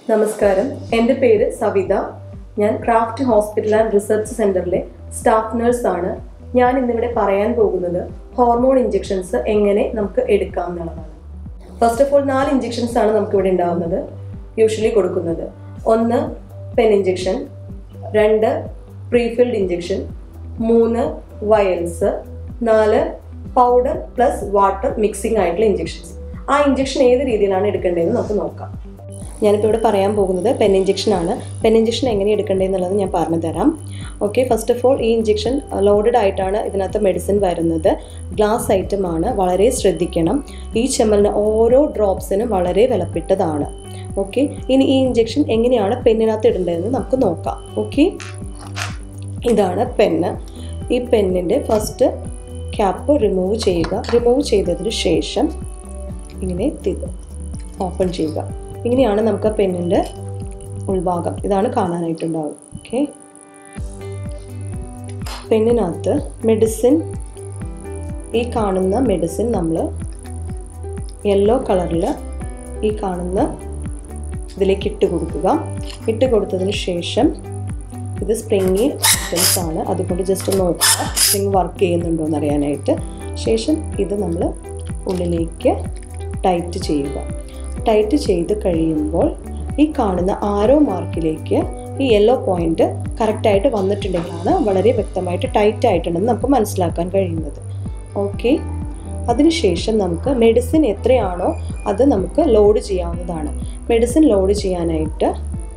നമസ്കാരം എൻ്റെ പേര് സവിത ഞാൻ ക്രാഫ്റ്റ് ഹോസ്പിറ്റൽ ആൻഡ് റിസർച്ച് സെന്ററിലെ സ്റ്റാഫ് നഴ്സ് ആണ് ഞാൻ ഇന്നിവിടെ പറയാൻ പോകുന്നത് ഹോർമോൺ ഇഞ്ചെക്ഷൻസ് എങ്ങനെ നമുക്ക് എടുക്കാം എന്നുള്ളതാണ് ഫസ്റ്റ് ഓഫ് ഓൾ നാല് ഇഞ്ചെക്ഷൻസ് ആണ് നമുക്ക് ഇവിടെ ഉണ്ടാവുന്നത് യൂഷ്വലി കൊടുക്കുന്നത് ഒന്ന് പെൻ ഇഞ്ചെക്ഷൻ രണ്ട് പ്രീഫിൽഡ് ഇഞ്ചെക്ഷൻ മൂന്ന് വയൽസ് നാല് പൗഡർ പ്ലസ് വാട്ടർ മിക്സിംഗ് ആയിട്ടുള്ള ഇഞ്ചെക്ഷൻസ് ആ ഇഞ്ചെക്ഷൻ ഏത് രീതിയിലാണ് എടുക്കേണ്ടതെന്ന് നമുക്ക് നോക്കാം ഞാനിപ്പോൾ ഇവിടെ പറയാൻ പോകുന്നത് പെൻ ഇഞ്ചെക്ഷൻ ആണ് പെൻ ഇഞ്ചെക്ഷൻ എങ്ങനെ എടുക്കേണ്ടതെന്നുള്ളത് ഞാൻ പറഞ്ഞു തരാം ഓക്കെ ഫസ്റ്റ് ഓഫ് ഓൾ ഈ ഇഞ്ചെക്ഷൻ ലോഡഡ് ആയിട്ടാണ് ഇതിനകത്ത് മെഡിസിൻ വരുന്നത് ഗ്ലാസ് ഐറ്റം ആണ് വളരെ ശ്രദ്ധിക്കണം ഈ ചെമ്മലിന് ഓരോ ഡ്രോപ്സിനും വളരെ വിലപ്പെട്ടതാണ് ഓക്കെ ഇനി ഈ ഇഞ്ചെക്ഷൻ എങ്ങനെയാണ് പെന്നിനകത്ത് ഇടേണ്ടതെന്ന് നമുക്ക് നോക്കാം ഓക്കെ ഇതാണ് പെന്ന് ഈ പെന്നിൻ്റെ ഫസ്റ്റ് ക്യാപ്പ് റിമൂവ് ചെയ്യുക റിമൂവ് ചെയ്തതിന് ശേഷം ഇങ്ങനെ ഓപ്പൺ ചെയ്യുക ഇങ്ങനെയാണ് നമുക്ക് ആ പെന്നിൻ്റെ ഉൾഭാഗം ഇതാണ് കാണാനായിട്ടുണ്ടാവും ഓക്കെ പെന്നിനകത്ത് മെഡിസിൻ ഈ കാണുന്ന മെഡിസിൻ നമ്മൾ യെല്ലോ കളറിൽ ഈ കാണുന്ന ഇതിലേക്ക് ഇട്ട് കൊടുക്കുക ഇട്ട് കൊടുത്തതിന് ശേഷം ഇത് സ്പ്രിങ്ങി ഐറ്റംസ് ആണ് അതുകൊണ്ട് ജസ്റ്റ് നോക്കുക സ്പ്രിങ് വർക്ക് ചെയ്യുന്നുണ്ടോ എന്ന് അറിയാനായിട്ട് ശേഷം ഇത് നമ്മൾ ഉള്ളിലേക്ക് ടൈറ്റ് ചെയ്യുക ടൈറ്റ് ചെയ്ത് കഴിയുമ്പോൾ ഈ കാണുന്ന ആരോ മാർക്കിലേക്ക് ഈ യെല്ലോ പോയിന്റ് കറക്റ്റായിട്ട് വന്നിട്ടുണ്ടെങ്കിലാണ് വളരെ വ്യക്തമായിട്ട് ടൈറ്റ് ആയിട്ടുണ്ടെന്ന് നമുക്ക് മനസ്സിലാക്കാൻ കഴിയുന്നത് ഓക്കെ അതിനുശേഷം നമുക്ക് മെഡിസിൻ എത്രയാണോ അത് നമുക്ക് ലോഡ് ചെയ്യാവുന്നതാണ് മെഡിസിൻ ലോഡ് ചെയ്യാനായിട്ട്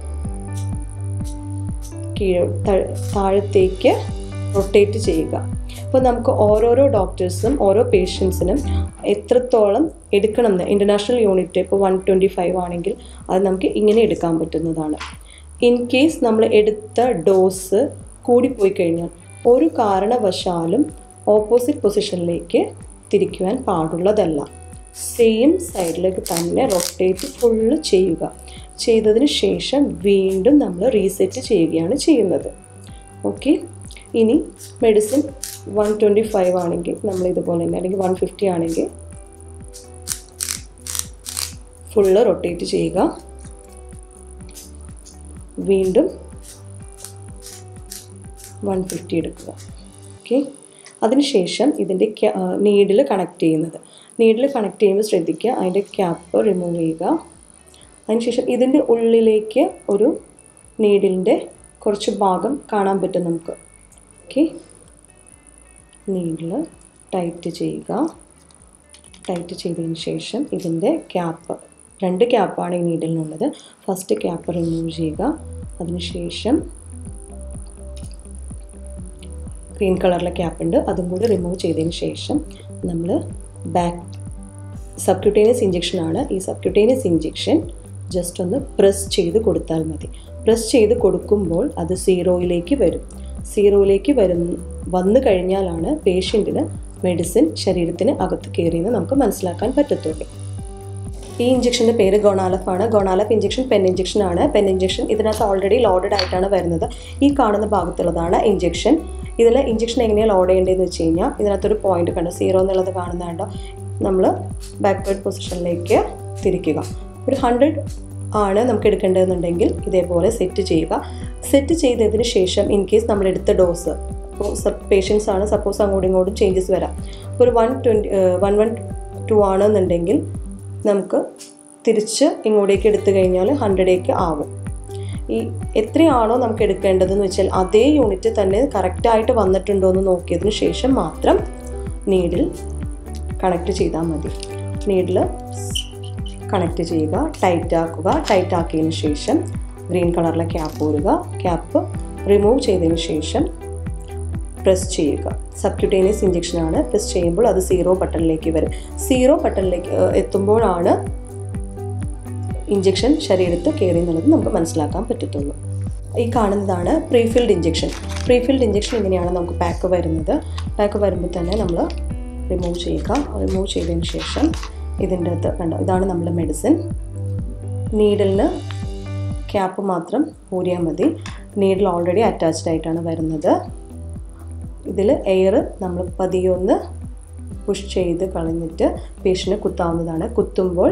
കീഴ് താഴത്തേക്ക് റൊട്ടേറ്റ് ചെയ്യുക അപ്പോൾ നമുക്ക് ഓരോരോ ഡോക്ടേഴ്സും ഓരോ പേഷ്യൻസിനും എത്രത്തോളം എടുക്കണം എന്ന് ഇൻ്റർനാഷണൽ യൂണിറ്റ് ഇപ്പോൾ വൺ ട്വൻറ്റി ഫൈവ് ആണെങ്കിൽ അത് നമുക്ക് ഇങ്ങനെ എടുക്കാൻ പറ്റുന്നതാണ് ഇൻ കേസ് നമ്മൾ എടുത്ത ഡോസ് കൂടിപ്പോയി കഴിഞ്ഞാൽ ഒരു കാരണവശാലും ഓപ്പോസിറ്റ് പൊസിഷനിലേക്ക് തിരിക്കുവാൻ പാടുള്ളതല്ല സെയിം സൈഡിലേക്ക് തന്നെ റൊട്ടേറ്റ് ഫുള്ള് ചെയ്യുക ചെയ്തതിന് ശേഷം വീണ്ടും നമ്മൾ റീസെറ്റ് ചെയ്യുകയാണ് ചെയ്യുന്നത് ഓക്കെ ഇനി മെഡിസിൻ വൺ ട്വൻറ്റി ഫൈവ് ആണെങ്കിൽ നമ്മൾ ഇതുപോലെ തന്നെ അല്ലെങ്കിൽ വൺ ഫിഫ്റ്റി ആണെങ്കിൽ ഫുള്ള് റൊട്ടേറ്റ് ചെയ്യുക വീണ്ടും വൺ ഫിഫ്റ്റി എടുക്കുക ഓക്കെ അതിനുശേഷം ഇതിൻ്റെ നീഡിൽ കണക്ട് ചെയ്യുന്നത് നീഡിൽ കണക്ട് ചെയ്യുമ്പോൾ ശ്രദ്ധിക്കുക അതിൻ്റെ ക്യാപ്പ് റിമൂവ് ചെയ്യുക അതിനുശേഷം ഇതിൻ്റെ ഉള്ളിലേക്ക് ഒരു നീഡിലിൻ്റെ കുറച്ച് ഭാഗം കാണാൻ പറ്റും നമുക്ക് ഓക്കെ നീഡിൽ ടൈറ്റ് ചെയ്യുക ടൈറ്റ് ചെയ്തതിന് ശേഷം ഇതിൻ്റെ ക്യാപ്പ് രണ്ട് ക്യാപ്പാണ് ഈ നീഡിലിനുള്ളത് ഫസ്റ്റ് ക്യാപ്പ് റിമൂവ് ചെയ്യുക അതിനുശേഷം ഗ്രീൻ കളറിലെ ക്യാപ്പ് ഉണ്ട് അതും കൂടി റിമൂവ് ചെയ്തതിന് ശേഷം നമ്മൾ ബാക്ക് സബ്ക്യൂട്ടേനിയസ് ഇഞ്ചെക്ഷൻ ആണ് ഈ സബ്ക്യൂട്ടേനിയസ് ഇഞ്ചെക്ഷൻ ജസ്റ്റ് ഒന്ന് പ്രസ് ചെയ്ത് കൊടുത്താൽ മതി പ്രസ് ചെയ്ത് കൊടുക്കുമ്പോൾ അത് സീറോയിലേക്ക് വരും സീറോയിലേക്ക് വരും വന്നു കഴിഞ്ഞാലാണ് പേഷ്യൻറ്റിന് മെഡിസിൻ ശരീരത്തിന് അകത്ത് കയറിയെന്ന് നമുക്ക് മനസ്സിലാക്കാൻ പറ്റത്തുള്ളൂ ഈ ഇഞ്ചക്ഷൻ്റെ പേര് ഗൊണാലഫ് ആണ് ഗൊണാലഫ് ഇഞ്ചക്ഷൻ പെൻ ഇഞ്ചക്ഷൻ ആണ് പെൻ ഇഞ്ചക്ഷൻ ഇതിനകത്ത് ഓൾറെഡി ലോഡഡ് ആയിട്ടാണ് വരുന്നത് ഈ കാണുന്ന ഭാഗത്തുള്ളതാണ് ഇഞ്ചക്ഷൻ ഇതിൽ ഇഞ്ചക്ഷൻ എങ്ങനെയാണ് ലോഡ് ചെയ്യേണ്ടതെന്ന് വെച്ച് കഴിഞ്ഞാൽ ഇതിനകത്തൊരു പോയിന്റ് കണ്ടോ സീറോ എന്നുള്ളത് കാണുന്നുണ്ടോ നമ്മൾ ബാക്ക്വേർഡ് പൊസിഷനിലേക്ക് തിരിക്കുക ഒരു ഹൺഡ്രഡ് ആണ് നമുക്ക് എടുക്കേണ്ടതെന്നുണ്ടെങ്കിൽ ഇതേപോലെ സെറ്റ് ചെയ്യുക സെറ്റ് ചെയ്തതിന് ശേഷം ഇൻ കേസ് നമ്മൾ എടുത്ത ഡോസ് ഇപ്പോൾ സബ് പേഷ്യൻസ് ആണ് സപ്പോസ് അങ്ങോട്ടും ഇങ്ങോട്ടും ചേഞ്ചസ് വരാം ഇപ്പോൾ ഒരു one twenty one one two ആണെന്നുണ്ടെങ്കിൽ നമുക്ക് തിരിച്ച് ഇങ്ങോട്ടേക്ക് എടുത്തു കഴിഞ്ഞാൽ ഹൺഡ്രഡേക്ക് ആവും ഈ എത്രയാണോ നമുക്ക് എടുക്കേണ്ടതെന്ന് വെച്ചാൽ അതേ യൂണിറ്റ് തന്നെ കറക്റ്റായിട്ട് വന്നിട്ടുണ്ടോ എന്ന് നോക്കിയതിന് ശേഷം മാത്രം നീഡിൽ കണക്ട് ചെയ്താൽ മതി നീഡിൽ കണക്ട് ചെയ്യുക ടൈറ്റ് ആക്കുക ടൈറ്റ് ആക്കിയതിന് ശേഷം ഗ്രീൻ കളറിലെ ക്യാപ്പ് ഊരുക ക്യാപ്പ് റിമൂവ് ചെയ്തതിന് ശേഷം പ്രസ് ചെയ്യുക സബ്ക്യൂട്ടേനിയസ് ഇഞ്ചക്ഷനാണ് പ്രസ് ചെയ്യുമ്പോൾ അത് സീറോ ബട്ടണിലേക്ക് വരും സീറോ ബട്ടണിലേക്ക് എത്തുമ്പോഴാണ് ഇഞ്ചക്ഷൻ ശരീരത്ത് കയറി എന്നുള്ളത് നമുക്ക് മനസ്സിലാക്കാൻ പറ്റത്തുള്ളൂ ഈ കാണുന്നതാണ് പ്രീഫിൽഡ് ഇഞ്ചക്ഷൻ പ്രീഫിൽഡ് ഇഞ്ചക്ഷൻ ഇങ്ങനെയാണ് നമുക്ക് പാക്ക് വരുന്നത് പാക്ക് വരുമ്പോൾ തന്നെ നമ്മൾ റിമൂവ് ചെയ്യുക റിമൂവ് ചെയ്തതിന് ശേഷം ഇതിൻ്റെ അകത്ത് കണ്ടോ ഇതാണ് നമ്മുടെ മെഡിസിൻ നീഡലിന് ക്യാപ്പ് മാത്രം ഊരിയാൽ മതി നീഡിൽ ഓൾറെഡി അറ്റാച്ച്ഡ് ആയിട്ടാണ് വരുന്നത് ഇതിൽ എയർ നമ്മൾ പതിയൊന്ന് പുഷ് ചെയ്ത് കളഞ്ഞിട്ട് പേഷ്യന് കുത്താവുന്നതാണ് കുത്തുമ്പോൾ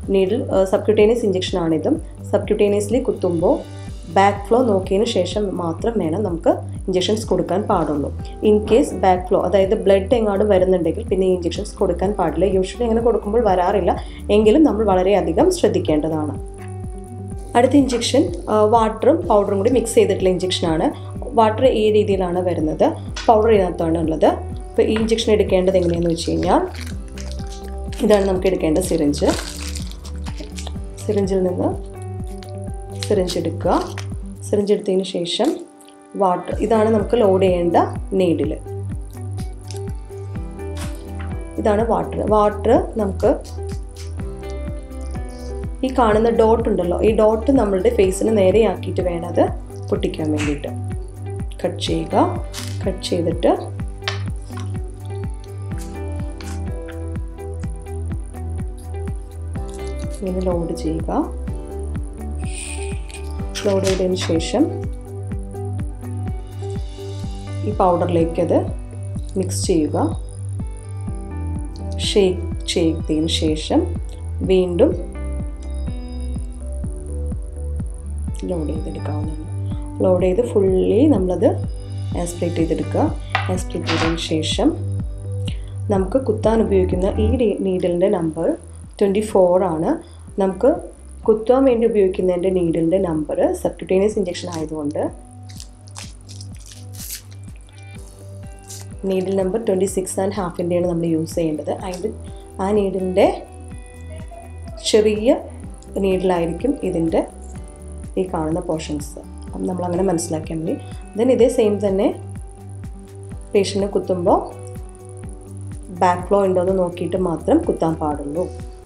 നീഡിൽ സബ്ക്യൂട്ടേനിയസ് ഇഞ്ചെക്ഷൻ ആണിതും സബ്ക്യൂട്ടേനിയസ്ലി കുത്തുമ്പോൾ ബാക്ക് ഫ്ലോ നോക്കിയതിന് ശേഷം മാത്രം വേണം നമുക്ക് ഇഞ്ചെക്ഷൻസ് കൊടുക്കാൻ പാടുള്ളൂ ഇൻ കേസ് ബാക്ക് ഫ്ലോ അതായത് ബ്ലഡ് എങ്ങാണ്ടും വരുന്നുണ്ടെങ്കിൽ പിന്നെ ഈ ഇഞ്ചെക്ഷൻസ് കൊടുക്കാൻ പാടില്ല യൂഷ്വലി അങ്ങനെ കൊടുക്കുമ്പോൾ വരാറില്ല എങ്കിലും നമ്മൾ വളരെയധികം ശ്രദ്ധിക്കേണ്ടതാണ് അടുത്ത ഇഞ്ചെക്ഷൻ വാട്ടറും പൗഡറും കൂടി മിക്സ് ചെയ്തിട്ടുള്ള ഇഞ്ചെക്ഷനാണ് വാട്ടർ ഈ രീതിയിലാണ് വരുന്നത് പൗഡർ ഇതിനകത്താണ് ഉള്ളത് അപ്പോൾ ഈ ഇഞ്ചെക്ഷൻ എടുക്കേണ്ടത് എങ്ങനെയാണെന്ന് വെച്ച് കഴിഞ്ഞാൽ ഇതാണ് നമുക്ക് എടുക്കേണ്ട സിറിഞ്ച് സിറിഞ്ചിൽ നിന്ന് സിറിഞ്ച് എടുക്കുക സിറിഞ്ച് എടുത്തതിന് ശേഷം വാട്ടർ ഇതാണ് നമുക്ക് ലോഡ് ചെയ്യേണ്ട നീഡിൽ ഇതാണ് വാട്ടർ വാട്ടർ നമുക്ക് ഈ കാണുന്ന ഡോട്ട് ഉണ്ടല്ലോ ഈ ഡോട്ട് നമ്മളുടെ ഫേസിന് നേരെയാക്കിയിട്ട് വേണം അത് പൊട്ടിക്കാൻ വേണ്ടിയിട്ട് കട്ട് ചെയ്യുക കട്ട് ചെയ്തിട്ട് ഇങ്ങനെ ലോഡ് ചെയ്യുക ലോഡ് ചെയ്തതിന് ശേഷം ഈ പൗഡറിലേക്ക് അത് മിക്സ് ചെയ്യുക ഷേക്ക് ചെയ്തതിന് ശേഷം വീണ്ടും ലോഡ് ചെയ്തെടുക്കാവുന്നതാണ് ലോഡ് ചെയ്ത് ഫുള്ളി നമ്മളത് ആസ്പ്രേറ്റ് ചെയ്തെടുക്കുക ആസ്പ്രേറ്റ് ചെയ്തതിന് ശേഷം നമുക്ക് കുത്താൻ ഉപയോഗിക്കുന്ന ഈ നീഡിലിൻ്റെ നമ്പർ ട്വൻറ്റി ഫോർ ആണ് നമുക്ക് കുത്താൻ വേണ്ടി ഉപയോഗിക്കുന്നതിൻ്റെ നീഡിലിൻ്റെ നമ്പർ സബ്ക്യൂട്ടേനിയസ് ഇഞ്ചെക്ഷൻ ആയതുകൊണ്ട് needle number twenty six and ഹാഫിൻ്റെയാണ് നമ്മൾ യൂസ് ചെയ്യേണ്ടത് അതിൻ്റെ ആ നീഡിലിൻ്റെ ചെറിയ നീഡിലായിരിക്കും ഇതിൻ്റെ ഈ കാണുന്ന പോർഷൻസ് അപ്പം നമ്മൾ അങ്ങനെ മനസ്സിലാക്കിയാൽ മതി ദെൻ ഇതേ സെയിം തന്നെ പേഷ്യൻറ്റിനെ കുത്തുമ്പോൾ ബാക്ക് ഫ്ലോ ഉണ്ടോ എന്ന് നോക്കിയിട്ട് മാത്രം കുത്താൻ പാടുള്ളൂ